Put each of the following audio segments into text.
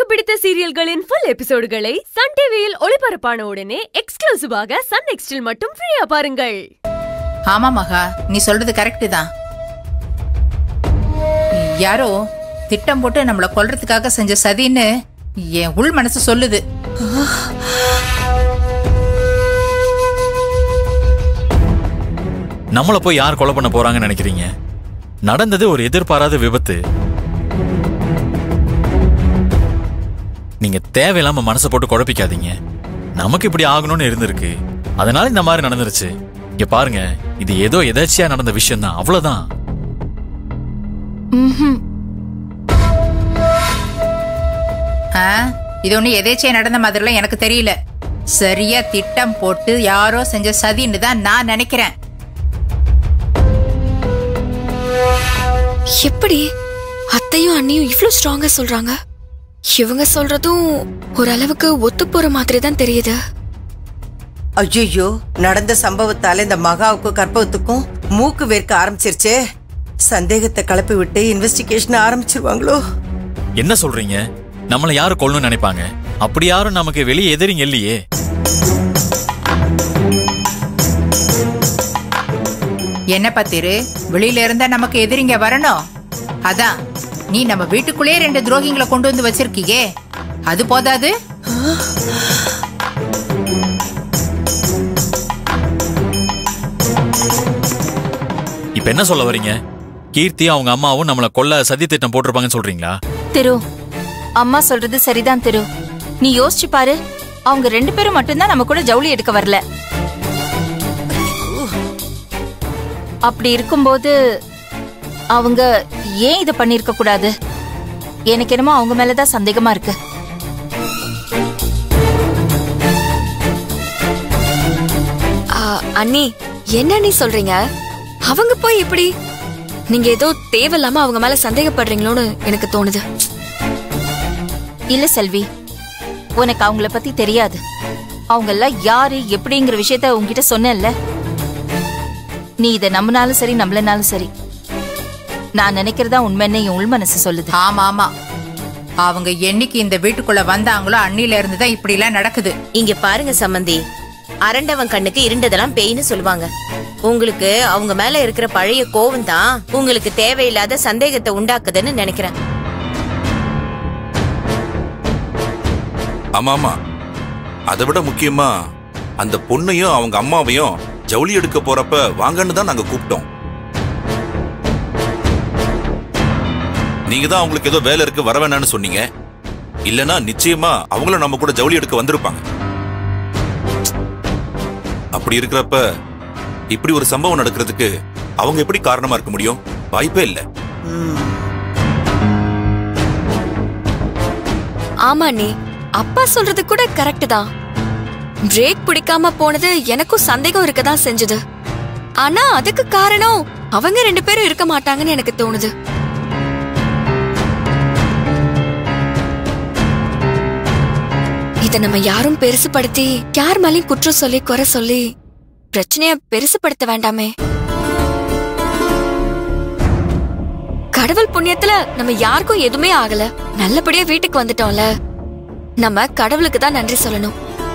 பிடித்த சீரியல்களின் full எபிசோடுகளை Sun டிவியில் ஒளிபரப்பான உடனே எக்ஸ்க்ளூசிவாக சன் நெக்ஸ்டில் மட்டும் ஃப்ரீயா பாருங்கள் ஆமா மகா நீ சொல்றது கரெக்ட் தான் யாரோ திட்டம் போட்டு நம்மள கொல்றதுக்காக செஞ்ச சதின்னு என் உள் மனசு சொல்லுது நம்மள போய் யார் கொலை பண்ண போறாங்கன்னு நினைக்கிறீங்க நடந்தது ஒரு எதிர்பாராத விபத்து நீங்க தேவையில்லாம மனசை போட்டு குழப்பிக்காதீங்க நமக்கு இப்படி ஆகணும்னு இருந்திருக்கு அதனால இந்த மாதிரி நடந்துருச்சு இங்க பாருங்க இது ஏதோ எதாச்சியா நடந்த விஷயம் தான் அவ்வளவுதான் ஆ, இது ஒண்ணு எதேச்சியா நடந்த மாதிரிலாம் எனக்கு தெரியல சரியா திட்டம் போட்டு யாரோ செஞ்ச சதின்னு தான் நான் நினைக்கிறேன் எப்படி அத்தையும் அண்ணியும் இவ்ளோ ஸ்ட்ராங்கா சொல்றாங்க இவங்க சொல்றதும் ஓரளவுக்கு ஒத்து போற மாதிரி தான் தெரியுது ஐயோ நடந்த சம்பவத்தால இந்த மகாவுக்கும் கற்பகத்துக்கும் மூக்கு வேர்க்க ஆரம்பிச்சிருச்சே சந்தேகத்தை கிளப்பி விட்டு இன்வெஸ்டிகேஷன் ஆரம்பிச்சிருவாங்களோ என்ன சொல்றீங்க நம்மள யாரு கொல்லணும்னு நினைப்பாங்க அப்படி யாரும் நமக்கு வெளியே எதிரிங்க இல்லையே என்ன பத்திரு வெளியில இருந்தா நமக்கு எதிரிங்க வரணும் அதான் நீ நம்ம வீட்டுக்குள்ளேயே ரெண்டு துரோகிங்களை கொண்டு வந்து வச்சிருக்கியே அது போதாது இப்ப என்ன சொல்ல வரீங்க கீர்த்தி அவங்க அம்மாவும் நம்மள கொல்ல சதி திட்டம் போட்டிருப்பாங்கன்னு சொல்றீங்களா திரு அம்மா சொல்றது சரிதான் திரு நீ யோசிச்சு பாரு அவங்க ரெண்டு பேரும் மட்டும்தான் நம்ம கூட ஜவுளி எடுக்க வரல அப்படி இருக்கும்போது அவங்க ஏன் இதை பண்ணிருக்க கூடாது எனக்கு என்னமோ அவங்க மேலதான் சந்தேகமா இருக்கு ஆ, அண்ணி என்ன அண்ணி சொல்றீங்க அவங்க போய் இப்படி நீங்க ஏதோ தேவையில்லாம அவங்க மேல சந்தேகப்படுறீங்களோன்னு எனக்கு தோணுது இல்ல செல்வி உனக்கு அவங்கள பத்தி தெரியாது அவங்க எல்லாம் யாரு எப்படிங்கிற விஷயத்த உன்கிட்ட சொன்னேன்ல நீ இதை நம்பினாலும் சரி நம்பலனாலும் சரி நான் நினைக்கிறதா உண்மைன்னு என் உள் மனசு சொல்லுது ஆமா ஆமா அவங்க என்னைக்கு இந்த வீட்டுக்குள்ள வந்தாங்களோ அன்னில இருந்து தான் இப்படி எல்லாம் நடக்குது இங்க பாருங்க சம்மந்தி அரண்டவன் கண்ணுக்கு இருண்டதெல்லாம் பேய்னு சொல்லுவாங்க உங்களுக்கு அவங்க மேல இருக்கிற பழைய கோவம் தான் உங்களுக்கு தேவையில்லாத சந்தேகத்தை உண்டாக்குதுன்னு நினைக்கிறேன் ஆமா ஆமா அதை விட முக்கியமா அந்த பொண்ணையும் அவங்க அம்மாவையும் ஜவுளி எடுக்க போறப்ப வாங்கன்னு தான் நாங்க கூப்பிட்டோம் நீங்க தான் அவங்களுக்கு ஏதோ வேலை இருக்கு வர வேணாம்னு சொன்னீங்க இல்லனா நிச்சயமா அவங்களும் நம்ம கூட ஜவுளி எடுக்க வந்திருப்பாங்க அப்படி இருக்கிறப்ப இப்படி ஒரு சம்பவம் நடக்கிறதுக்கு அவங்க எப்படி காரணமா இருக்க முடியும் வாய்ப்பே இல்லை ஆமா அண்ணி அப்பா சொல்றது கூட கரெக்ட் தான் பிரேக் பிடிக்காம போனது எனக்கும் சந்தேகம் இருக்கதான் செஞ்சது ஆனா அதுக்கு காரணம் அவங்க ரெண்டு பேரும் இருக்க மாட்டாங்கன்னு எனக்கு தோணுது இத நம்ம யாரும் பெருசுபடுத்தி யார் மேலயும் குற்றம் சொல்லி குறை சொல்லி பிரச்சனைய பெருசுபடுத்த வேண்டாமே கடவுள் புண்ணியத்துல நம்ம யாருக்கும் எதுவுமே ஆகல நல்லபடியா வீட்டுக்கு வந்துட்டோம்ல நம்ம கடவுளுக்கு தான் நன்றி சொல்லணும்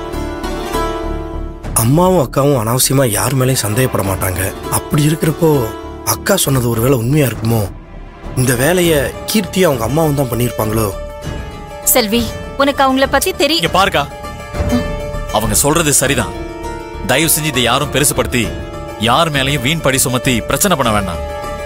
அம்மாவும் அக்காவும் அனாவசியமா யார் மேலேயும் சந்தேகப்பட மாட்டாங்க அப்படி இருக்கிறப்போ அக்கா சொன்னது ஒருவேளை உண்மையா இருக்குமோ இந்த வேலையை கீர்த்தி அவங்க அம்மாவும் தான் பண்ணியிருப்பாங்களோ செல்வி உனக்கு அவங்கள பத்தி தெரியும் இங்க பாருக்கா அவங்க சொல்றது சரிதான் தயவு செஞ்சு இதை யாரும் பெருசுபடுத்தி யார் மேலயும் வீண் படி சுமத்தி பிரச்சனை பண்ண வேண்டாம்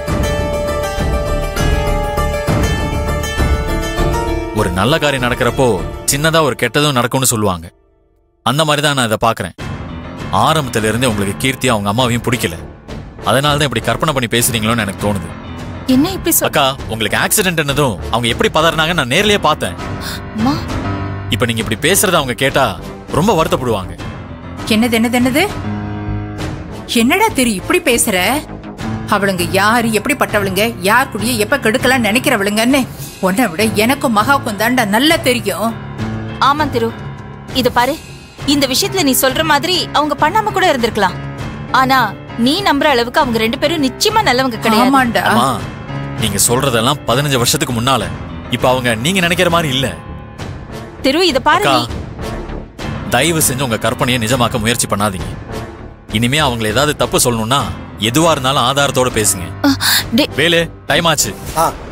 ஒரு நல்ல காரியம் நடக்கிறப்போ சின்னதா ஒரு கெட்டதும் நடக்கும்னு சொல்லுவாங்க அந்த மாதிரி தான் நான் இதை பாக்குறேன் ஆரம்பத்துல இருந்தே உங்களுக்கு கீர்த்தி அவங்க அம்மாவையும் பிடிக்கல அதனால தான் இப்படி கற்பனை பண்ணி பேசுறீங்களோன்னு எனக்கு தோணுது என்ன இப்படி சொல் அக்கா உங்களுக்கு ஆக்சிடென்ட் என்னதும் அவங்க எப்படி பதறினாங்க நான் நேர்லயே பார்த்தேன் அம்மா இப்ப நீங்க இப்படி பேசுறத அவங்க கேட்டா ரொம்ப வருத்தப்படுவாங்க என்னது என்னது என்னது என்னடா தெரியும் இப்படி பேசுற அவளுங்க யாரு எப்படிப்பட்டவளுங்க யார் கூடயே எப்ப கெடுக்கலாம் நினைக்கிறவளுங்கன்னு உன்னை விட எனக்கும் மகாவுக்கும் தாண்டா நல்லா தெரியும் ஆமா திரு இது பாரு இந்த விஷயத்துல நீ சொல்ற மாதிரி அவங்க பண்ணாம கூட இருந்திருக்கலாம் ஆனா நீ நம்புற அளவுக்கு அவங்க ரெண்டு பேரும் நிச்சயமா நல்லவங்க கிடையாது ஆமாண்டா அம்மா நீங்க சொல்றதெல்லாம் பதினஞ்சு வருஷத்துக்கு முன்னால இப்ப அவங்க நீங்க நினைக்கிற மாதிரி இல்ல திரு இத பாரு அக்கா நீ தயவு செஞ்சு உங்க கற்பனையை நிஜமாக்க முயற்சி பண்ணாதீங்க இனிமே அவங்கள ஏதாவது தப்பு சொல்லணும்னா எதுவா இருந்தாலும் ஆதாரத்தோட பேசுங்க டேய் வேலு டைம் ஆச்சு ஆ